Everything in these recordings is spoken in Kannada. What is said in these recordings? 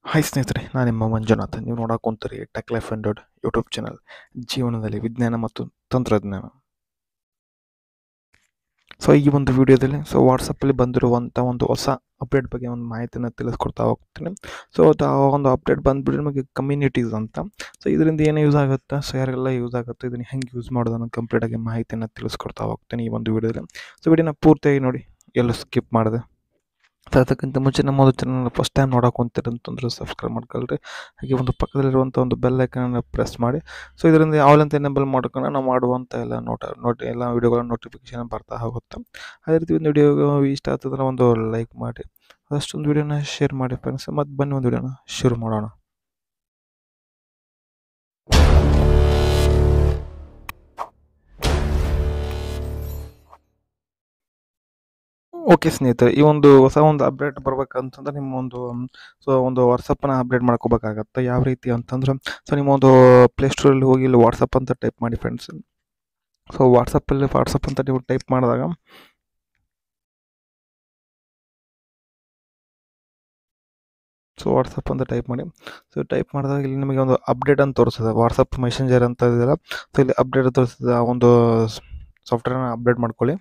ಹಾಯ್ ಸ್ನೇಹಿತರೆ ನಾನು ನಿಮ್ಮ ಮಂಜುನಾಥ್ ನೀವು ನೋಡಕ್ಕೆ ಕುಂತೀರಿ tech life hundred YouTube channel ಜೀವನದಲ್ಲಿ ವಿಜ್ಞಾನ ಮತ್ತು ತಂತ್ರಜ್ಞಾನ ಸೊ ಈ ಒಂದು ವಿಡಿಯೋದಲ್ಲಿ ಸೊ ವಾಟ್ಸಪ್ಪಲ್ಲಿ ಬಂದಿರುವಂಥ ಒಂದು ಹೊಸ ಅಪ್ಡೇಟ್ ಬಗ್ಗೆ ಒಂದು ಮಾಹಿತಿನ ತಿಳಿಸ್ಕೊಡ್ತಾ ಹೋಗ್ತೀನಿ ಸೊ ಅದು ಆ ಒಂದು ಅಪ್ಡೇಟ್ ಬಂದ್ಬಿಟ್ಟು ನಮಗೆ ಕಮ್ಯುನಿಟೀಸ್ ಅಂತ ಸೊ ಇದರಿಂದ ಏನು ಯೂಸ್ ಆಗುತ್ತೆ ಸೊ ಯಾರಿಗೆಲ್ಲ ಯೂಸ್ ಆಗುತ್ತೆ ಇದನ್ನು ಹೆಂಗೆ ಯೂಸ್ ಮಾಡೋದು ಅನ್ನೋ ಕಂಪ್ಲೀಟಾಗಿ ಮಾಹಿತಿನ ತಿಳಿಸ್ಕೊಡ್ತಾ ಹೋಗ್ತೀನಿ ಈ ಒಂದು ವಿಡಿಯೋದಲ್ಲಿ ಸೊ ವಿಡಿಯೋನ ಪೂರ್ತಿಯಾಗಿ ನೋಡಿ ಎಲ್ಲೂ ಸ್ಕಿಪ್ ಮಾಡಿದೆ ಸೊ ಅದಕ್ಕಿಂತ ಮುಂಚೆ ನಮ್ಮ ಒಂದು ಚಾನಲ್ ಫಸ್ಟ್ ಟೈಮ್ ನೋಡೋಕೆ ಅಂತಂದ್ರೆ ಸಬ್ಸ್ಕ್ರೈಬ್ ಮಾಡ್ಕೊಳ್ರಿ ಹಾಗೆ ಒಂದು ಪಕ್ಕದಲ್ಲಿರುವಂಥ ಒಂದು ಬೆಲ್ ಐಕನ್ನ ಪ್ರೆಸ್ ಮಾಡಿ ಸೊ ಇದರಿಂದ ಯಾವಲಂತ ಎನೇಬಲ್ ಮಾಡ್ಕೊಂಡು ನಾವು ಮಾಡುವಂಥ ಎಲ್ಲ ನೋಟ ನೋಟ್ ಎಲ್ಲ ವೀಡಿಯೋಗಳ ನೋಟಿಫಿಕೇಶನ್ ಬರ್ತಾ ಹೋಗುತ್ತೆ ಅದೇ ರೀತಿ ಒಂದು ವಿಡಿಯೋ ಇಷ್ಟ ಆಗ್ತದ್ರೆ ಒಂದು ಲೈಕ್ ಮಾಡಿ ಅದಷ್ಟೊಂದು ವಿಡಿಯೋನ ಶೇರ್ ಮಾಡಿ ಫ್ರೆಂಡ್ಸ್ ಮತ್ತು ಬನ್ನಿ ಒಂದು ವಿಡಿಯೋನ ಶುರು ಮಾಡೋಣ ಓಕೆ ಸ್ನೇಹಿತರೆ ಈ ಒಂದು ಹೊಸ ಒಂದು ಅಪ್ಡೇಟ್ ಬರ್ಬೇಕಂತಂದ್ರೆ ನಿಮ್ಮ ಒಂದು ಸೊ ಒಂದು ವಾಟ್ಸಪ್ಪನ್ನ ಅಪ್ಡೇಟ್ ಮಾಡ್ಕೋಬೇಕಾಗತ್ತೆ ಯಾವ ರೀತಿ ಅಂತಂದ್ರೆ ಸೊ ನಿಮ್ಮ ಒಂದು ಪ್ಲೇಸ್ಟೋರಲ್ಲಿ ಹೋಗಿ ಇಲ್ಲಿ ವಾಟ್ಸಪ್ ಅಂತ ಟೈಪ್ ಮಾಡಿ ಫ್ರೆಂಡ್ಸ್ ಸೊ ವಾಟ್ಸಪ್ಪಲ್ಲಿ ವಾಟ್ಸಪ್ ಅಂತ ನೀವು ಟೈಪ್ ಮಾಡಿದಾಗ ಸೊ ವಾಟ್ಸಪ್ ಅಂತ ಟೈಪ್ ಮಾಡಿ ಸೊ ಟೈಪ್ ಮಾಡಿದಾಗ ಇಲ್ಲಿ ನಿಮಗೆ ಒಂದು ಅಪ್ಡೇಟ್ ಅಂತ ತೋರಿಸ್ತದೆ ವಾಟ್ಸಪ್ ಮೆಸೆಂಜರ್ ಅಂತ ಇದೆಯಲ್ಲ ಸೊ ಇಲ್ಲಿ ಅಪ್ಡೇಟ್ ತೋರಿಸ್ತದೆ ಆ ಒಂದು ಸಾಫ್ಟ್ವೇರ್ನ ಅಪ್ಡೇಟ್ ಮಾಡ್ಕೊಳ್ಳಿ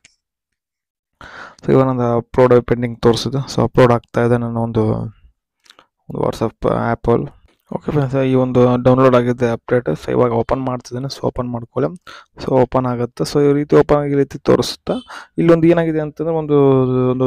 ಸೊ ಇವಾಗ ನಂದು ಅಪ್ಲೋಡ್ ಪೆಂಡಿಂಗ್ ತೋರಿಸಿದೆ ಸೊ ಅಪ್ಲೋಡ್ ಆಗ್ತಾ ಇದೆ ನನ್ನ ಒಂದು ಒಂದು ವಾಟ್ಸಪ್ ಆ್ಯಪಲ್ಲಿ ಓಕೆ ಫ್ರೆಂಡ್ಸ್ ಈ ಒಂದು ಡೌನ್ಲೋಡ್ ಆಗಿದೆ ಅಪ್ಡೇಟ್ ಸೊ ಇವಾಗ ಓಪನ್ ಮಾಡ್ತಿದ್ದೇನೆ ಸೊ ಓಪನ್ ಮಾಡ್ಕೊಳ್ಳಿ ಸೊ ಓಪನ್ ಆಗುತ್ತೆ ಸೊ ಈ ರೀತಿ ಓಪನ್ ಆಗಿ ಈ ರೀತಿ ತೋರಿಸುತ್ತಾ ಇಲ್ಲೊಂದು ಏನಾಗಿದೆ ಅಂತಂದ್ರೆ ಒಂದು ಒಂದು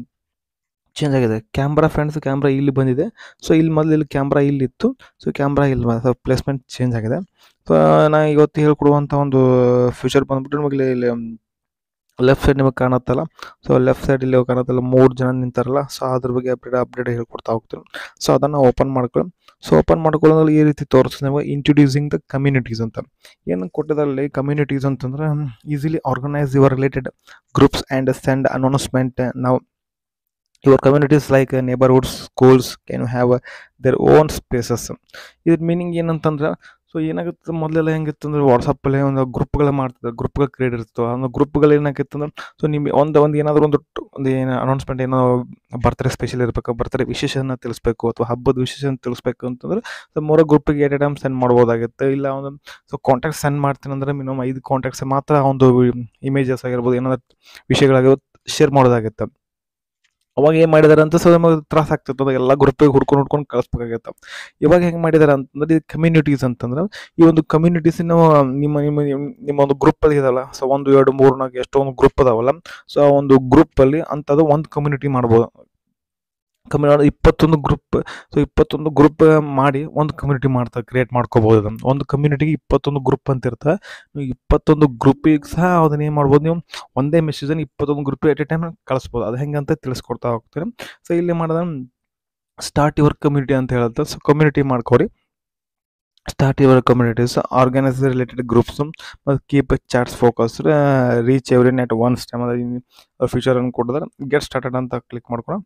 ಚೇಂಜ್ ಆಗಿದೆ ಕ್ಯಾಮ್ರಾ ಫ್ರೆಂಡ್ಸ್ ಕ್ಯಾಮ್ರಾ ಇಲ್ಲಿ ಬಂದಿದೆ ಸೊ ಇಲ್ಲಿ ಮೊದಲು ಇಲ್ಲಿ ಕ್ಯಾಮ್ರಾ ಇಲ್ಲಿತ್ತು ಸೊ ಕ್ಯಾಮ್ರಾ ಇಲ್ಲಿ ಸೊ ಪ್ಲೇಸ್ಮೆಂಟ್ ಚೇಂಜ್ ಆಗಿದೆ ಸೊ ನಾ ಇವತ್ತು ಹೇಳ್ಕೊಡುವಂಥ ಒಂದು ಫ್ಯೂಚರ್ ಬಂದ್ಬಿಟ್ಟು ನಮಗೆ ಇಲ್ಲಿ ಲೆಫ್ಟ್ ಸೈಡ್ ನಿಮಗೆ ಕಾಣುತ್ತಲ್ಲ ಸೊ ಲೆಫ್ಟ್ ಸೈಡ್ ಇಲ್ಲಿ ಕಾಣುತ್ತಲ್ಲ ಮೂರು ಜನ ನಿಂತಾರಲ್ಲ ಸೊ ಅದ್ರ ಬಗ್ಗೆ ಅಪ್ಡೇಟ್ ಅಪ್ಡೇಟ್ ಹೇಳ್ಕೊಡ್ತಾ ಹೋಗ್ತೀನಿ ಸೊ ಅದನ್ನು ಓಪನ್ ಮಾಡ್ಕೊಳ್ಳಿ ಸೊ ಓಪನ್ ಮಾಡ್ಕೊಳ್ಳೋದ್ರಲ್ಲಿ ಈ ರೀತಿ ತೋರಿಸ್ತದೆ ನಿಮಗೆ ಇಂಟ್ರೊಡ್ಯೂಸಿಂಗ್ ದ ಕಮ್ಯುನಿಟೀಸ್ ಅಂತ ಏನು ಕೊಟ್ಟಿದ್ರಲ್ಲಿ ಕಮ್ಯುನಿಟೀಸ್ ಅಂತಂದ್ರೆ easily organise your related groups and send announcement ನಾವು your communities like neighbourhoods schools can have their own spaces ಇದ್ರ ಮೀನಿಂಗ್ ಏನಂತಂದ್ರೆ ಸೊ ಏನಾಗುತ್ತೆ ಮೊದಲೆಲ್ಲ ಹೆಂಗಿತ್ತು ಅಂದ್ರೆ ವಾಟ್ಸಪ್ಪಲ್ಲಿ ಒಂದು ಗ್ರೂಪ್ಗಳ ಮಾಡ್ತಿದ್ದೆ ಗ್ರೂಪ್ಗಳು ಕ್ರಿಯೇಟ್ ಇರ್ತಿತ್ತು ಆ ಗ್ರೂಪ್ಗಳು ಏನಾಗಿತ್ತು ಅಂದ್ರೆ ಸೊ ನಿಮಗೆ ಒಂದು ಒಂದು ಏನಾದರೂ ಒಂದು ಒಂದು ಏನು ಅನೌನ್ಸ್ಮೆಂಟ್ ಏನೋ ಬರ್ತ್ಡೇ ಸ್ಪೆಷಲ್ ಇರಬೇಕು ಬರ್ತ್ಡೇ ವಿಶೇಷನ ತಿಳಿಸ್ಬೇಕು ಅಥವಾ ಹಬ್ಬದ ವಿಶೇಷನ ತಿಳಿಸ್ಬೇಕು ಅಂತಂದ್ರೆ ಸೊ ಮೂರ ಗ್ರೂಪಿಗೆ ಎಟ್ ಎ ಟೈಮ್ ಸೆಂಡ್ ಮಾಡ್ಬೋದಾಗುತ್ತೆ ಇಲ್ಲ ಒಂದು ಸೊ ಕಾಂಟ್ಯಾಕ್ಟ್ ಸೆಂಡ್ ಮಾಡ್ತೀನಿ ಅಂದರೆ ಮಿನಿಮಮ್ ಐದು ಕಾಂಟ್ಯಾಕ್ಟ್ಸ್ ಮಾತ್ರ ಒಂದು ಇಮೇಜಸ್ ಆಗಿರ್ಬೋದು ಏನಾದ್ರು ವಿಷಯಗಳಾಗಿರ್ಬೋದು ಶೇರ್ ಮಾಡೋದಾಗುತ್ತೆ ಅವಾಗ ಏನು ಮಾಡಿದಾರೆ ಅಂತ ಸೊ ನಮಗೆ ತ್ರಾಸ ಆಗ್ತಿತ್ತು ಅದು ಎಲ್ಲ ಗ್ರೂಪಿಗೆ ಹುಡ್ಕೊಂಡು ಹುಡ್ಕೊಂಡು ಕಳಿಸ್ಬೇಕಾಗತ್ತೆ ಇವಾಗ ಹೆಂಗೆ ಮಾಡಿದಾರೆ ಅಂತಂದ್ರೆ ಇದು ಕಮ್ಯುನಿಟೀಸ್ ಅಂತಂದ್ರೆ ಈ ಒಂದು ಕಮ್ಯುನಿಟೀಸ್ ನಿಮ್ಮ ನಿಮ್ಮ ನಿಮ್ಮ ನಿಮ್ಮ ಒಂದು ಗ್ರೂಪಲ್ಲಿ ಇದಲ್ಲ ಸೊ ಒಂದು ಎರಡು ಮೂರು ನಾಲ್ಕು ಎಷ್ಟೊಂದು ಗ್ರೂಪ್ ಅದಾವಲ್ಲ ಸೊ ಆ ಒಂದು ಗ್ರೂಪಲ್ಲಿ ಅಂಥದ್ದು ಒಂದು ಕಮ್ಯುನಿಟಿ ಮಾಡ್ಬೋದು ಕಮ್ಯುನಿ ಇಪ್ಪತ್ತೊಂದು ಗ್ರೂಪ್ ಸೊ ಇಪ್ಪತ್ತೊಂದು ಗ್ರೂಪ್ ಮಾಡಿ ಒಂದು ಕಮ್ಯುನಿಟಿ ಮಾಡ್ತಾ ಕ್ರಿಯೇಟ್ ಮಾಡ್ಕೋಬೋದು ಅದನ್ನು ಒಂದು ಕಮ್ಯುನಿಟಿಗೆ ಇಪ್ಪತ್ತೊಂದು ಗ್ರೂಪ್ ಅಂತ ಇರ್ತದೆ ನೀವು ಇಪ್ಪತ್ತೊಂದು ಗ್ರೂಪಿಗೆ ಸಹ ಅದನ್ನ ಏನು ಮಾಡ್ಬೋದು ನೀವು ಒಂದೇ ಮೆಸೇಜನ್ನು ಇಪ್ಪತ್ತೊಂದು ಗ್ರೂಪ್ ಎಟ್ ಎ ಟೈಮ್ ಕಳಿಸ್ಬೋದು ಅದು ಹೆಂಗೆ ಅಂತ ತಿಳಿಸ್ಕೊಡ್ತಾ ಹೋಗ್ತೀನಿ ಸೊ ಇಲ್ಲಿ ಮಾಡಿದ ಸ್ಟಾರ್ಟ್ ಯುವರ್ ಕಮ್ಯುನಿಟಿ ಅಂತ ಹೇಳುತ್ತೆ ಸೊ ಕಮ್ಯುನಿಟಿ ಮಾಡ್ಕೊರಿ start your communities organise related groups ಮತ್ತು keep chats focus reach every net once time ಅದು ಫ್ಯೂಚರ್ ಅನ್ನು ಕೊಡಿದ್ರೆ ಗೆಟ್ ಸ್ಟಾರ್ಟೆಡ್ ಅಂತ ಕ್ಲಿಕ್ ಮಾಡ್ಕೊಳ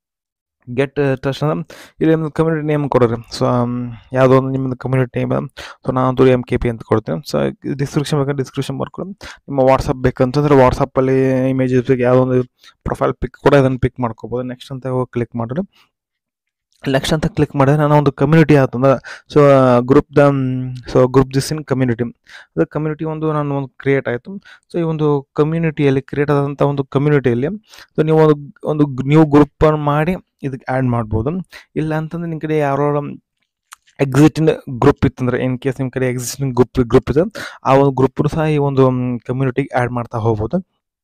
ಗೆಟ್ ಟಚ್ ಅಂದ್ರೆ ಇಲ್ಲಿ ನಿಮ್ಮದು ಕಮ್ಯುನಿಟಿ ನೇಮ್ ಕೊಡೋರಿ ಸೊ ಯಾವುದೋ ಒಂದು ನಿಮ್ಮದು ಕಮ್ಯುನಿಟಿ ನೇಮ್ ಸೊ ನಾನು ಎಮ್ ಕೆ ಪಿ ಅಂತ ಕೊಡ್ತೀನಿ ಸೊ ಡಿಸ್ಕ್ರಿಪ್ಷನ್ ಬೇಕಾದ್ರೆ ಡಿಸ್ಕ್ರಿಪ್ಷನ್ ಬರ್ಕೊಳ್ಳಿ ನಿಮ್ಮ ವಾಟ್ಸಪ್ ಬೇಕಂತಂದ್ರೆ ವಾಟ್ಸಪ್ಪಲ್ಲಿ ಇಮೇಜಸ್ ಬೇಕು ಯಾವುದೋ ಒಂದು ಪ್ರೊಫೈಲ್ ಪಿಕ್ ಕೂಡ ಅದನ್ನು ಪಿಕ್ ಮಾಡ್ಕೋಬೋದು ನೆಕ್ಸ್ಟ್ ಅಂತ ಹೋಗಿ ಕ್ಲಿಕ್ ಮಾಡಿದ್ರೆ ನೆಕ್ಸ್ಟ್ ಅಂತ ಕ್ಲಿಕ್ ಮಾಡಿದ್ರೆ ನಾನು ಒಂದು ಕಮ್ಯುನಿಟಿ ಆತಂದ್ರೆ so group the so group this in community ಅದು ಕಮ್ಯುನಿಟಿ ಒಂದು ನಾನು ಒಂದು ಕ್ರಿಯೇಟ್ ಆಯಿತು ಸೊ ಈ ಒಂದು ಕಮ್ಯುನಿಟಿಯಲ್ಲಿ ಕ್ರಿಯೇಟ್ ಆದಂಥ ಒಂದು ಕಮ್ಯುನಿಟಿಯಲ್ಲಿ ಸೊ ನೀವು ಒಂದು ಒಂದು ನ್ಯೂ ಗ್ರೂಪನ್ನು ಮಾಡಿ ಇದಕ್ಕೆ ಆ್ಯಡ್ ಮಾಡ್ಬೋದು ಇಲ್ಲ ಅಂತಂದ್ರೆ ನಿಮ್ಮ ಕಡೆ ಯಾರೋ ಎಕ್ಸಿಸ್ಟಿಂಗ್ ಗ್ರೂಪ್ ಇತ್ತಂದ್ರೆ ಇನ್ ಕೇಸ್ ನಿಮ್ಮ ಕಡೆ ಎಕ್ಸಿಸ್ಟಿಂಗ್ ಗ್ರೂಪ್ ಗ್ರೂಪ್ ಇದೆ ಆ ಒಂದು ಗ್ರೂಪ್ ಸಹ ಈ ಒಂದು ಕಮ್ಯುನಿಟಿಗೆ ಆ್ಯಡ್ ಮಾಡ್ತಾ ಹೋಗ್ಬೋದು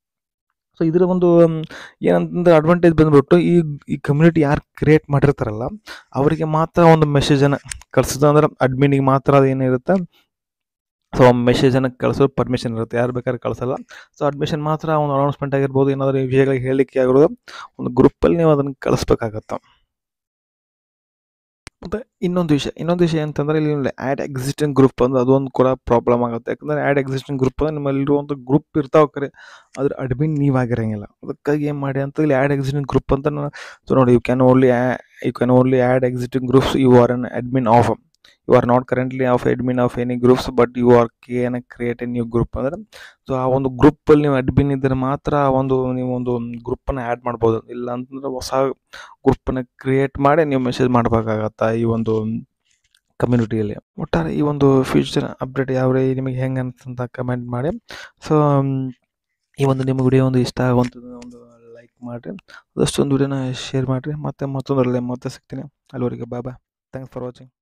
ಸೊ ಇದರ ಒಂದು ಏನಂತಂದ್ರೆ ಅಡ್ವಾಂಟೇಜ್ ಬಂದ್ಬಿಟ್ಟು ಈ ಈ ಕಮ್ಯುನಿಟಿ ಯಾರು ಕ್ರಿಯೇಟ್ ಮಾಡಿರ್ತಾರಲ್ಲ ಅವರಿಗೆ ಮಾತ್ರ ಒಂದು ಮೆಸೇಜನ್ನು ಕಳ್ಸೋದು ಅಂದ್ರೆ ಅಡ್ಮಿನಿಗೆ ಮಾತ್ರ ಅದು ಏನಿರುತ್ತೆ ಸೊ ಮೆಸೇಜನ್ನು ಕಳಿಸೋ ಪರ್ಮಿಷನ್ ಇರುತ್ತೆ ಯಾರು ಬೇಕಾದ್ರೆ ಕಳಿಸಲ್ಲ ಸೊ ಅಡ್ಮಿಷನ್ ಮಾತ್ರ ಒಂದು ಅನೌನ್ಸ್ಮೆಂಟ್ ಆಗಿರ್ಬೋದು ಏನಾದರೂ ವಿಷಯಗಳಿಗೆ ಹೇಳಲಿಕ್ಕೆ ಆಗಿರೋದು ಒಂದು ಗ್ರೂಪಲ್ಲಿ ನೀವು ಅದನ್ನು ಕಳಿಸ್ಬೇಕಾಗತ್ತೆ ಮತ್ತು ಇನ್ನೊಂದು ವಿಷಯ ಇನ್ನೊಂದು ವಿಷಯ ಅಂತಂದರೆ ಇಲ್ಲಿ ಆ್ಯಡ್ ಎಕ್ಸಿಸ್ಟಿಂಗ್ ಗ್ರೂಪ್ ಅಂದ್ರೆ ಅದೊಂದು ಕೂಡ ಪ್ರಾಬ್ಲಮ್ ಆಗುತ್ತೆ ಯಾಕಂದರೆ ಆ್ಯಡ್ ಎಕ್ಸಿಸ್ಟಿಂಗ್ ಗ್ರೂಪ್ ಅಂದ್ರೆ ನಿಮ್ಮಲ್ಲಿರುವಂಥ ಗ್ರೂಪ್ ಇರ್ತಾವೆ ಕರೆ ಅದ್ರ ಅಡ್ಮಿನ್ ನೀವಾಗಿರಂಗಿಲ್ಲ ಅದಕ್ಕಾಗಿ ಏನು ಮಾಡಿ ಅಂತ ಇಲ್ಲಿ ಆ್ಯಡ್ ಎಕ್ಸಿಸ್ಟಿಂಗ್ ಗ್ರೂಪ್ ಅಂತ ಸೊ ನೋಡಿ you can only you can only add existing groups you are an admin of you are not currently of admin of any groups but you are can create a new group ಅಂದ್ರೆ ಸೊ ಆ ಒಂದು ಗ್ರೂಪಲ್ಲಿ ನೀವು ಅಡ್ಮಿನ್ ಇದ್ದರೆ ಮಾತ್ರ ಆ ಒಂದು ನೀವು ಒಂದು ಗ್ರೂಪನ್ನು ಆ್ಯಡ್ ಮಾಡ್ಬೋದು ಇಲ್ಲ ಅಂತಂದ್ರೆ ಹೊಸ ಗ್ರೂಪನ್ನು ಕ್ರಿಯೇಟ್ ಮಾಡಿ ನೀವು ಮೆಸೇಜ್ ಮಾಡಬೇಕಾಗತ್ತೆ ಈ ಒಂದು ಕಮ್ಯುನಿಟಿಯಲ್ಲಿ ಒಟ್ಟಾರೆ ಈ ಒಂದು ಫ್ಯೂಚರ್ ಅಪ್ಡೇಟ್ ಯಾವ ರೀ ನಿಮಗೆ ಹೆಂಗೆ ಅನ್ಸ್ತಂತ ಕಮೆಂಟ್ ಮಾಡಿ ಸೊ ಈ ಒಂದು ನಿಮ್ಮ ವಿಡಿಯೋ ಒಂದು ಇಷ್ಟ ಆಗುವಂಥದ್ದು ಒಂದು ಲೈಕ್ ಮಾಡಿರಿ ಅದಷ್ಟೊಂದು ವಿಡಿಯೋನ ಶೇರ್ ಮಾಡಿರಿ ಮತ್ತೆ ಮತ್ತೊಂದರಲ್ಲಿ ಮತ್ತೆ ಸಿಗ್ತೀನಿ ಅಲ್ಲಿವರೆಗೆ bye bye thanks for watching